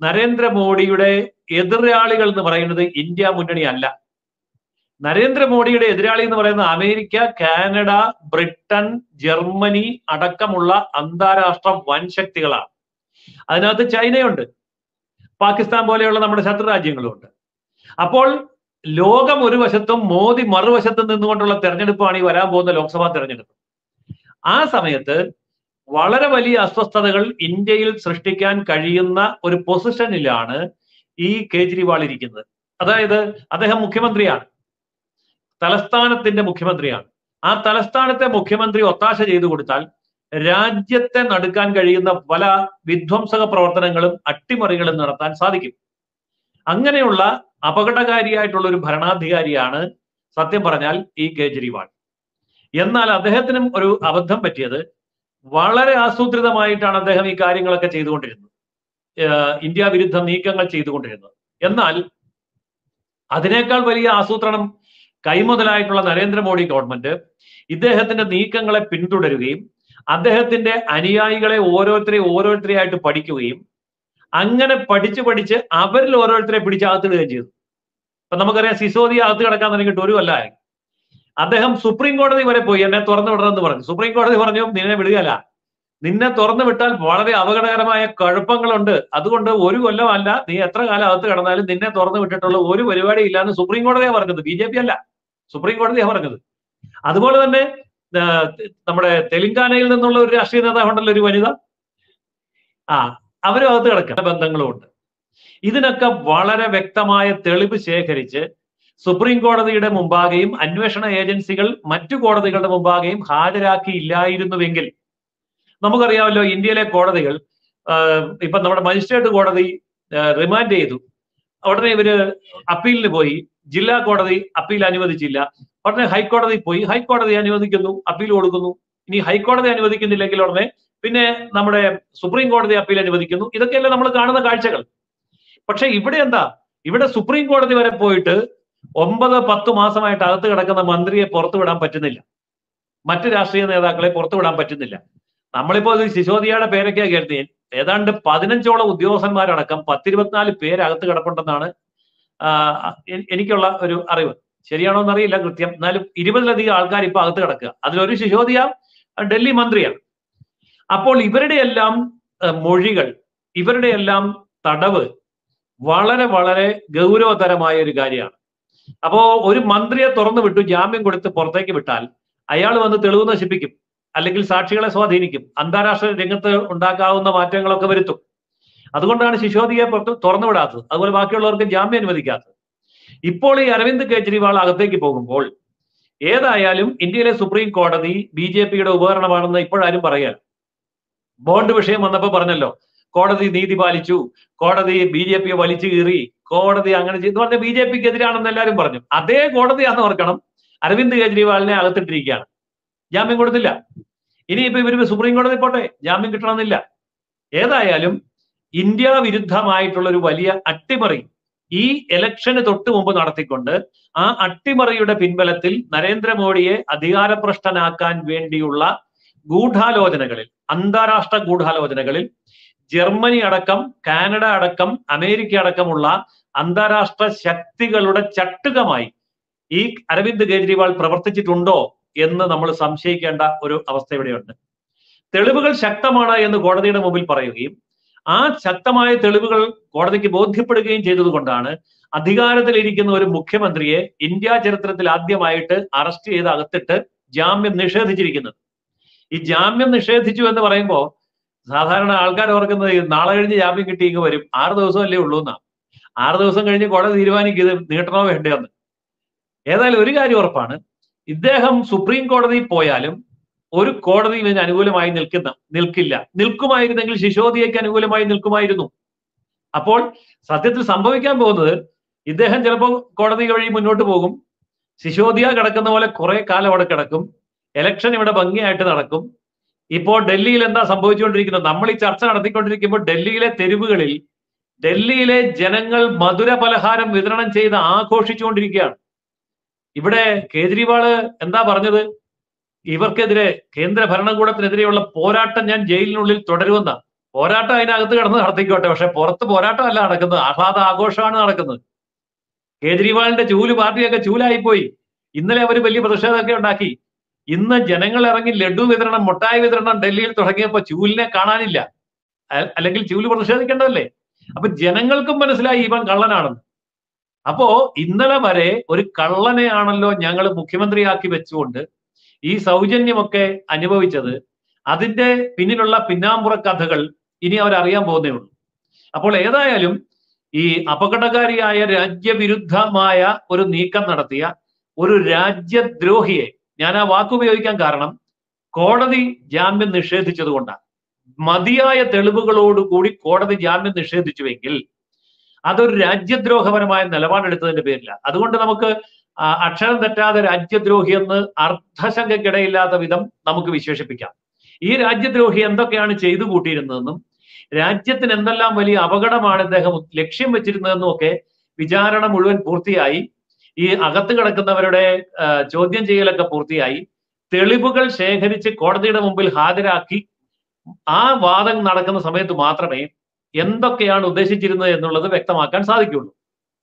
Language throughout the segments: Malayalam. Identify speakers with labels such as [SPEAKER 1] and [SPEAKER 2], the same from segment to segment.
[SPEAKER 1] നരേന്ദ്രമോദിയുടെ എതിരാളികൾ എന്ന് പറയുന്നത് ഇന്ത്യ മുന്നണി അല്ല നരേന്ദ്രമോദിയുടെ എതിരാളി എന്ന് പറയുന്നത് അമേരിക്ക കാനഡ ബ്രിട്ടൻ ജർമ്മനി അടക്കമുള്ള അന്താരാഷ്ട്ര വൻശക്തികളാണ് അതിനകത്ത് ചൈനയുണ്ട് പാകിസ്ഥാൻ പോലെയുള്ള നമ്മുടെ ശത്രു രാജ്യങ്ങളുമുണ്ട് അപ്പോൾ ലോകം ഒരു വശത്തും മോദി മറുവശത്തും നിന്നുകൊണ്ടുള്ള തെരഞ്ഞെടുപ്പാണ് ഈ വരാൻ പോകുന്ന ലോക്സഭാ തെരഞ്ഞെടുപ്പ് ആ സമയത്ത് വളരെ വലിയ അസ്വസ്ഥതകൾ ഇന്ത്യയിൽ സൃഷ്ടിക്കാൻ കഴിയുന്ന ഒരു പൊസിഷനിലാണ് ഈ കേജ്രിവാൾ ഇരിക്കുന്നത് അതായത് അദ്ദേഹം മുഖ്യമന്ത്രിയാണ് തലസ്ഥാനത്തിന്റെ മുഖ്യമന്ത്രിയാണ് ആ തലസ്ഥാനത്തെ മുഖ്യമന്ത്രി ഒത്താശ ചെയ്തു കൊടുത്താൽ രാജ്യത്തെ നടുക്കാൻ കഴിയുന്ന പല വിധ്വംസക പ്രവർത്തനങ്ങളും അട്ടിമറികളും നടത്താൻ സാധിക്കും അങ്ങനെയുള്ള അപകടകാരിയായിട്ടുള്ള ഒരു ഭരണാധികാരിയാണ് സത്യം പറഞ്ഞാൽ ഈ കേജ്രിവാൾ എന്നാൽ അദ്ദേഹത്തിനും ഒരു അബദ്ധം പറ്റിയത് വളരെ ആസൂത്രിതമായിട്ടാണ് അദ്ദേഹം ഈ കാര്യങ്ങളൊക്കെ ചെയ്തുകൊണ്ടിരുന്നത് ഏഹ് ഇന്ത്യ വിരുദ്ധ നീക്കങ്ങൾ ചെയ്തുകൊണ്ടിരുന്നത് എന്നാൽ അതിനേക്കാൾ വലിയ ആസൂത്രണം കൈമുതലായിട്ടുള്ള നരേന്ദ്രമോദി ഗവൺമെന്റ് ഇദ്ദേഹത്തിന്റെ നീക്കങ്ങളെ പിന്തുടരുകയും അദ്ദേഹത്തിന്റെ അനുയായികളെ ഓരോരുത്തരെയും ഓരോരുത്തരെയായിട്ട് പഠിക്കുകയും അങ്ങനെ പഠിച്ച് പഠിച്ച് അവരിൽ ഓരോരുത്തരെ പിടിച്ച് അകത്തിടുകയും ചെയ്തു ഇപ്പൊ നമുക്കറിയാം സിസോദിയ അകത്ത് കിടക്കാൻ തുടങ്ങിയിട്ട് ഒരു കൊല്ലമായി അദ്ദേഹം സുപ്രീം കോടതി വരെ പോയി എന്നെ തുറന്നു വിടണമെന്ന് പറഞ്ഞു സുപ്രീം കോടതി പറഞ്ഞു നിന്നെ വിടുകയല്ല നിന്നെ തുറന്നു വിട്ടാൽ വളരെ അപകടകരമായ കുഴപ്പങ്ങളുണ്ട് അതുകൊണ്ട് ഒരു കൊല്ലമല്ല നീ എത്ര കാലം അകത്ത് കിടന്നാലും നിന്നെ തുറന്നു വിട്ടിട്ടുള്ള ഒരു പരിപാടി ഇല്ലാന്ന് സുപ്രീം കോടതിയാണ് പറഞ്ഞത് ബി ജെ പി അല്ല സുപ്രീം കോടതിയാണ് പറഞ്ഞത് അതുപോലെ തന്നെ ആ, നമ്മുടെ തെലങ്കാനയിൽ നിന്നുള്ള ഒരു രാഷ്ട്രീയ നേതാവുണ്ടല്ലോ ഒരു വനിത ആ അവരും അകത്ത് കിടക്കുന്ന ബന്ധങ്ങളുമുണ്ട് ഇതിനൊക്കെ വളരെ വ്യക്തമായ തെളിവ് ശേഖരിച്ച് സുപ്രീം കോടതിയുടെ മുമ്പാകെയും അന്വേഷണ ഏജൻസികൾ മറ്റു കോടതികളുടെ മുമ്പാകെയും ഹാജരാക്കിയില്ലായിരുന്നുവെങ്കിൽ നമുക്കറിയാമല്ലോ ഇന്ത്യയിലെ കോടതികൾ ആഹ് ഇപ്പൊ നമ്മുടെ മജിസ്ട്രേറ്റ് കോടതി റിമാൻഡ് ചെയ്തു ഉടനെ ഇവര് അപ്പീലിന് പോയി ജില്ലാ കോടതി അപ്പീൽ അനുവദിച്ചില്ല ഉടനെ ഹൈക്കോടതി പോയി ഹൈക്കോടതി അനുവദിക്കുന്നു അപ്പീൽ കൊടുക്കുന്നു ഇനി ഹൈക്കോടതി അനുവദിക്കുന്നില്ലെങ്കിൽ ഉടനെ പിന്നെ നമ്മുടെ സുപ്രീം കോടതി അപ്പീൽ അനുവദിക്കുന്നു ഇതൊക്കെയല്ലേ നമ്മൾ കാണുന്ന കാഴ്ചകൾ പക്ഷെ ഇവിടെ എന്താ ഇവിടെ സുപ്രീം കോടതി വരെ പോയിട്ട് ഒമ്പത് പത്ത് മാസമായിട്ട് അകത്ത് കിടക്കുന്ന മന്ത്രിയെ പുറത്തു വിടാൻ പറ്റുന്നില്ല മറ്റ് രാഷ്ട്രീയ നേതാക്കളെ പുറത്തു വിടാൻ പറ്റുന്നില്ല നമ്മളിപ്പോ ഇത് സിസോദിയയുടെ പേരൊക്കെയാ കേൾത്തി ഏതാണ്ട് പതിനഞ്ചോളം ഉദ്യോഗസ്ഥന്മാരടക്കം പത്തിരുപത്തിനാല് പേര് അകത്ത് കിടപ്പുണ്ടെന്നാണ് ആ, എ- എനിക്കുള്ള ഒരു അറിവ് ശരിയാണോ എന്നറിയില്ല കൃത്യം എന്നാലും ഇരുപതിലധികം ആൾക്കാർ ഇപ്പൊ അകത്ത് കിടക്കുക അതിലൊരു സിസോദിയ ഡൽഹി മന്ത്രിയാണ് അപ്പോൾ ഇവരുടെ എല്ലാം ഏഹ്, മൊഴികൾ ഇവരുടെ എല്ലാം തടവ് വളരെ വളരെ ഗൗരവതരമായ ഒരു കാര്യമാണ് അപ്പോ ഒരു മന്ത്രിയെ തുറന്നു വിട്ടു ജാമ്യം കൊടുത്ത് പുറത്തേക്ക് വിട്ടാൽ അയാൾ വന്ന് തെളിവ് നശിപ്പിക്കും അല്ലെങ്കിൽ സാക്ഷികളെ സ്വാധീനിക്കും അന്താരാഷ്ട്ര രംഗത്ത് ഉണ്ടാക്കാവുന്ന മാറ്റങ്ങളൊക്കെ വരുത്തും അതുകൊണ്ടാണ് ശിശോദിയെ പുറത്ത് തുറന്നു വിടാത്തത് അതുപോലെ ബാക്കിയുള്ളവർക്ക് ജാമ്യം അനുവദിക്കാത്തത് ഇപ്പോൾ ഈ അരവിന്ദ് കെജ്രിവാൾ അകത്തേക്ക് പോകുമ്പോൾ ഏതായാലും ഇന്ത്യയിലെ സുപ്രീം കോടതി ബി ജെ പിയുടെ ഉപകരണമാണെന്ന് ഇപ്പോഴാരും പറയാൻ ബോണ്ട് വിഷയം വന്നപ്പോ പറഞ്ഞല്ലോ കോടതി നീതി പാലിച്ചു കോടതി ബി ജെ പിയെ വലിച്ചു കീറി കോടതി അങ്ങനെ ചെയ്തു പറഞ്ഞ ബി ജെ പിക്ക് എതിരാണെന്ന് എല്ലാവരും പറഞ്ഞു അതേ കോടതിയാണെന്ന് ഓർക്കണം അരവിന്ദ് കെജ്രിവാളിനെ അകത്തിട്ടിരിക്കുകയാണ് ജാമ്യം കൊടുത്തില്ല ഇനിയിപ്പോ ഇവര് സുപ്രീം കോടതി പോട്ടെ ജാമ്യം കിട്ടണമെന്നില്ല ഏതായാലും ഇന്ത്യ വിരുദ്ധമായിട്ടുള്ള ഒരു വലിയ അട്ടിമറി ഈ ഇലക്ഷന് തൊട്ട് മുമ്പ് നടത്തിക്കൊണ്ട് ആ അട്ടിമറിയുടെ പിൻബലത്തിൽ നരേന്ദ്രമോദിയെ അധികാരഭ്രഷ്ടനാക്കാൻ വേണ്ടിയുള്ള ഗൂഢാലോചനകളിൽ അന്താരാഷ്ട്ര ഗൂഢാലോചനകളിൽ ജർമ്മനി അടക്കം കാനഡ അടക്കം അമേരിക്ക അടക്കമുള്ള അന്താരാഷ്ട്ര ശക്തികളുടെ ചട്ടുകമായി ഈ അരവിന്ദ് കെജ്രിവാൾ പ്രവർത്തിച്ചിട്ടുണ്ടോ എന്ന് നമ്മൾ സംശയിക്കേണ്ട ഒരു അവസ്ഥ ഇവിടെയുണ്ട് തെളിവുകൾ ശക്തമാണ് എന്ന് കോടതിയുടെ മുമ്പിൽ പറയുകയും ആ ശക്തമായ തെളിവുകൾ കോടതിക്ക് ബോധ്യപ്പെടുകയും ചെയ്തതുകൊണ്ടാണ് അധികാരത്തിലിരിക്കുന്ന ഒരു മുഖ്യമന്ത്രിയെ ഇന്ത്യ ചരിത്രത്തിൽ ആദ്യമായിട്ട് അറസ്റ്റ് ചെയ്ത് അകത്തിട്ട് ജാമ്യം നിഷേധിച്ചിരിക്കുന്നത് ഈ ജാമ്യം നിഷേധിച്ചു എന്ന് പറയുമ്പോൾ സാധാരണ ആൾക്കാർ ഓർക്കുന്നത് ഈ നാളെ കഴിഞ്ഞ് ജാമ്യം കിട്ടി ഇങ്ങ് വരും ആറ് ദിവസം അല്ലേ ഉള്ളൂ എന്നാ ആറ് ദിവസം കഴിഞ്ഞ് കോടതി തീരുമാനിക്കും ഇത് നീട്ടണോ വേണ്ടയോ എന്ന് ഏതായാലും ഒരു കാര്യം ഉറപ്പാണ് ഇദ്ദേഹം സുപ്രീം കോടതിയിൽ പോയാലും ഒരു കോടതിയും ഇതിന് അനുകൂലമായി നിൽക്കുന്ന നിൽക്കില്ല നിൽക്കുമായിരുന്നെങ്കിൽ ശിശോദിയയ്ക്ക് അനുകൂലമായി നിൽക്കുമായിരുന്നു അപ്പോൾ സത്യത്തിൽ സംഭവിക്കാൻ പോകുന്നത് ഇദ്ദേഹം ചിലപ്പോൾ കോടതി വഴി മുന്നോട്ട് പോകും ശിശോദിയ കിടക്കുന്ന പോലെ കുറെ കാലം അവിടെ കിടക്കും ഇലക്ഷൻ ഇവിടെ ഭംഗിയായിട്ട് നടക്കും ഇപ്പോൾ ഡൽഹിയിൽ എന്താ സംഭവിച്ചുകൊണ്ടിരിക്കുന്നത് നമ്മൾ ഈ ചർച്ച നടത്തിക്കൊണ്ടിരിക്കുമ്പോൾ ഡൽഹിയിലെ തെരുവുകളിൽ ഡൽഹിയിലെ ജനങ്ങൾ മധുര പലഹാരം വിതരണം ചെയ്ത് ആഘോഷിച്ചുകൊണ്ടിരിക്കുകയാണ് ഇവിടെ കേജ്രിവാള് എന്താ പറഞ്ഞത് ഇവർക്കെതിരെ കേന്ദ്ര ഭരണകൂടത്തിനെതിരെയുള്ള പോരാട്ടം ഞാൻ ജയിലിനുള്ളിൽ തുടരുമെന്ന പോരാട്ടം അതിനകത്ത് കിടന്ന് നടത്തിക്കോട്ടെ പക്ഷെ പുറത്ത് പോരാട്ടമല്ല നടക്കുന്നത് ആഹ്ലാദ ആഘോഷമാണ് നടക്കുന്നത് കേജ്രിവാളിന്റെ ചൂല് പാർട്ടിയൊക്കെ ചൂലായിപ്പോയി ഇന്നലെ അവർ വലിയ പ്രതിഷേധമൊക്കെ ഉണ്ടാക്കി ഇന്ന് ജനങ്ങൾ ഇറങ്ങി ലഡു വിതരണം മുട്ടായി വിതരണം ഡൽഹിയിൽ തുടങ്ങിയപ്പോ ചൂലിനെ കാണാനില്ല അ- അല്ലെങ്കിൽ ചൂല് പ്രതിഷേധിക്കേണ്ടതല്ലേ അപ്പൊ ജനങ്ങൾക്കും മനസ്സിലായി ഇവൻ കള്ളനാണെന്ന് അപ്പോ ഇന്നലെ വരെ ഒരു കള്ളനെയാണല്ലോ ഞങ്ങൾ മുഖ്യമന്ത്രിയാക്കി വെച്ചുകൊണ്ട് ഈ സൗജന്യമൊക്കെ അനുഭവിച്ചത് അതിന്റെ പിന്നിലുള്ള പിന്നാമ്പുറ കഥകൾ ഇനി അവരറിയാൻ പോകുന്നേ ഉള്ളൂ അപ്പോൾ ഏതായാലും ഈ അപകടകാരിയായ രാജ്യവിരുദ്ധമായ ഒരു നീക്കം നടത്തിയ ഒരു രാജ്യദ്രോഹിയെ ഞാൻ ആ വാക്കുപയോഗിക്കാൻ കാരണം കോടതി ജാമ്യം നിഷേധിച്ചത് കൊണ്ടാണ് മതിയായ തെളിവുകളോടുകൂടി കോടതി ജാമ്യം നിഷേധിച്ചുവെങ്കിൽ അതൊരു രാജ്യദ്രോഹപരമായ നിലപാടെടുത്തതിന്റെ പേരില്ല അതുകൊണ്ട് നമുക്ക് ആ, അക്ഷരം തെറ്റാതെ രാജ്യദ്രോഹി എന്ന് അർത്ഥശങ്കയ്ക്കിടയില്ലാത്ത വിധം നമുക്ക് വിശേഷിപ്പിക്കാം ഈ രാജ്യദ്രോഹി എന്തൊക്കെയാണ് ചെയ്തു കൂട്ടിയിരുന്നതെന്നും രാജ്യത്തിന് എന്തെല്ലാം വലിയ അപകടമാണ് ഇദ്ദേഹം ലക്ഷ്യം വെച്ചിരുന്നതെന്നും ഒക്കെ വിചാരണ മുഴുവൻ പൂർത്തിയായി ഈ അകത്ത് കിടക്കുന്നവരുടെ ആ, ചോദ്യം ചെയ്യലൊക്കെ പൂർത്തിയായി തെളിവുകൾ ശേഖരിച്ച് കോടതിയുടെ മുമ്പിൽ ഹാജരാക്കി ആ വാദം നടക്കുന്ന സമയത്ത് മാത്രമേ എന്തൊക്കെയാണ് ഉദ്ദേശിച്ചിരുന്നത് എന്നുള്ളത് വ്യക്തമാക്കാൻ സാധിക്കുള്ളൂ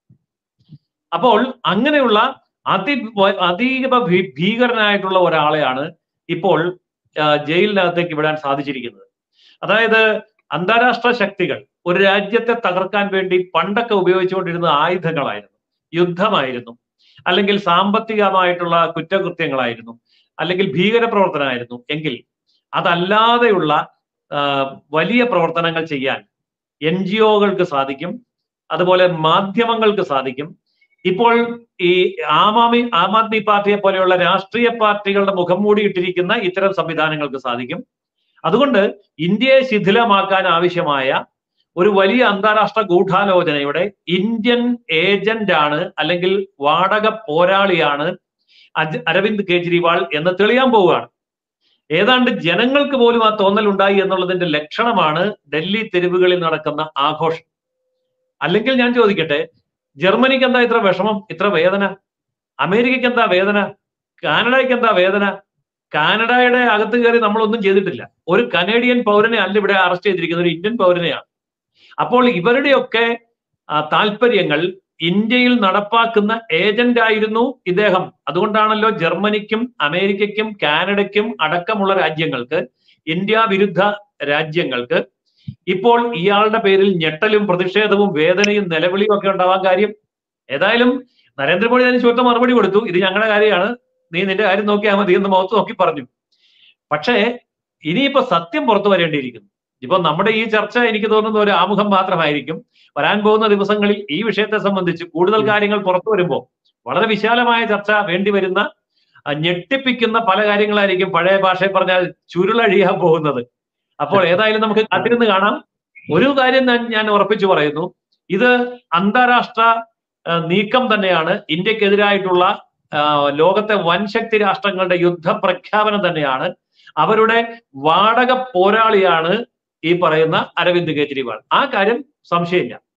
[SPEAKER 1] അപ്പോൾ അങ്ങനെയുള്ള അതി അതീവ ഭീ- ഭീകരനായിട്ടുള്ള ഒരാളെയാണ് ഇപ്പോൾ ആ, ജയിലിനകത്തേക്ക് വിടാൻ സാധിച്ചിരിക്കുന്നത് അതായത് അന്താരാഷ്ട്ര ശക്തികൾ ഒരു രാജ്യത്തെ തകർക്കാൻ വേണ്ടി പണ്ടൊക്കെ ഉപയോഗിച്ചുകൊണ്ടിരുന്ന ആയുധങ്ങളായിരുന്നു യുദ്ധമായിരുന്നു അല്ലെങ്കിൽ സാമ്പത്തികമായിട്ടുള്ള കുറ്റകൃത്യങ്ങളായിരുന്നു അല്ലെങ്കിൽ ഭീകരപ്രവർത്തനമായിരുന്നു എങ്കിൽ അതല്ലാതെയുള്ള ആ, വലിയ പ്രവർത്തനങ്ങൾ ചെയ്യാൻ എൻ ജി ഒകൾക്ക് സാധിക്കും അതുപോലെ മാധ്യമങ്ങൾക്ക് സാധിക്കും ഇപ്പോൾ ഈ ആം ആദ്മി ആം ആദ്മി പാർട്ടിയെ പോലെയുള്ള രാഷ്ട്രീയ പാർട്ടികളുടെ മുഖം മൂടിയിട്ടിരിക്കുന്ന ഇത്തരം സംവിധാനങ്ങൾക്ക് സാധിക്കും അതുകൊണ്ട് ഇന്ത്യയെ ശിഥിലമാക്കാൻ ആവശ്യമായ ഒരു വലിയ അന്താരാഷ്ട്ര ഗൂഢാലോചനയുടെ ഇന്ത്യൻ ഏജന്റ് ആണ് അല്ലെങ്കിൽ വാടക പോരാളിയാണ് അജ്- അരവിന്ദ് കെജ്രിവാൾ എന്ന് തെളിയാൻ പോവുകയാണ് ഏതാണ്ട് ജനങ്ങൾക്ക് പോലും ആ തോന്നൽ ഉണ്ടായി എന്നുള്ളതിന്റെ ലക്ഷണമാണ് ഡൽഹി തെരുവുകളിൽ നടക്കുന്ന ആഘോഷം അല്ലെങ്കിൽ ഞാൻ ചോദിക്കട്ടെ ജർമ്മനിക്ക് എന്താ ഇത്ര വിഷമം ഇത്ര വേദന അമേരിക്കയ്ക്ക് എന്താ വേദന കാനഡയ്ക്ക് എന്താ വേദന കാനഡയുടെ അകത്ത് കയറി നമ്മളൊന്നും ചെയ്തിട്ടില്ല ഒരു കനേഡിയൻ പൗരനെ അല്ല ഇവിടെ അറസ്റ്റ് ചെയ്തിരിക്കുന്ന ഒരു ഇന്ത്യൻ പൗരനെയാണ് അപ്പോൾ ഇവരുടെയൊക്കെ ആ, താല്പര്യങ്ങൾ ഇന്ത്യയിൽ നടപ്പാക്കുന്ന ഏജന്റ് ആയിരുന്നു ഇദ്ദേഹം അതുകൊണ്ടാണല്ലോ ജർമ്മനിക്കും അമേരിക്കയ്ക്കും കാനഡയ്ക്കും അടക്കമുള്ള രാജ്യങ്ങൾക്ക് ഇന്ത്യ വിരുദ്ധ രാജ്യങ്ങൾക്ക് ഇപ്പോൾ ഇയാളുടെ പേരിൽ ഞെട്ടലും പ്രതിഷേധവും വേദനയും നിലവിളിയും ഒക്കെ ഉണ്ടാവാൻ കാര്യം ഏതായാലും നരേന്ദ്രമോദി അതിന് ചുവത്ത മറുപടി കൊടുത്തു ഇത് ഞങ്ങളുടെ കാര്യമാണ് നീ നിന്റെ കാര്യം നോക്കിയാൽ മതി എന്ന് മുഖത്ത് നോക്കി പറഞ്ഞു പക്ഷേ ഇനിയിപ്പോ സത്യം പുറത്തു വരേണ്ടിയിരിക്കുന്നു ഇപ്പൊ നമ്മുടെ ഈ ചർച്ച എനിക്ക് തോന്നുന്ന ഒരു ആമുഖം മാത്രമായിരിക്കും വരാൻ പോകുന്ന ദിവസങ്ങളിൽ ഈ വിഷയത്തെ സംബന്ധിച്ച് കൂടുതൽ കാര്യങ്ങൾ പുറത്തു വരുമ്പോൾ വളരെ വിശാലമായ ചർച്ച വേണ്ടി വരുന്ന ആ, ഞെട്ടിപ്പിക്കുന്ന പല കാര്യങ്ങളായിരിക്കും പഴയ ഭാഷയിൽ പറഞ്ഞാൽ ചുരുളഴിയാൻ പോകുന്നത് അപ്പോൾ ഏതായാലും നമുക്ക് കാത്തിരുന്ന് കാണാം ഒരു കാര്യം ഞാൻ ഞാൻ ഉറപ്പിച്ചു പറയുന്നു ഇത് അന്താരാഷ്ട്ര ആ, നീക്കം തന്നെയാണ് ഇന്ത്യക്കെതിരായിട്ടുള്ള ആ, ലോകത്തെ വൻശക്തി രാഷ്ട്രങ്ങളുടെ യുദ്ധ പ്രഖ്യാപനം തന്നെയാണ് അവരുടെ വാടക പോരാളിയാണ് ഈ പറയുന്ന അരവിന്ദ് കെജ്രിവാൾ ആ കാര്യം സംശയമില്ല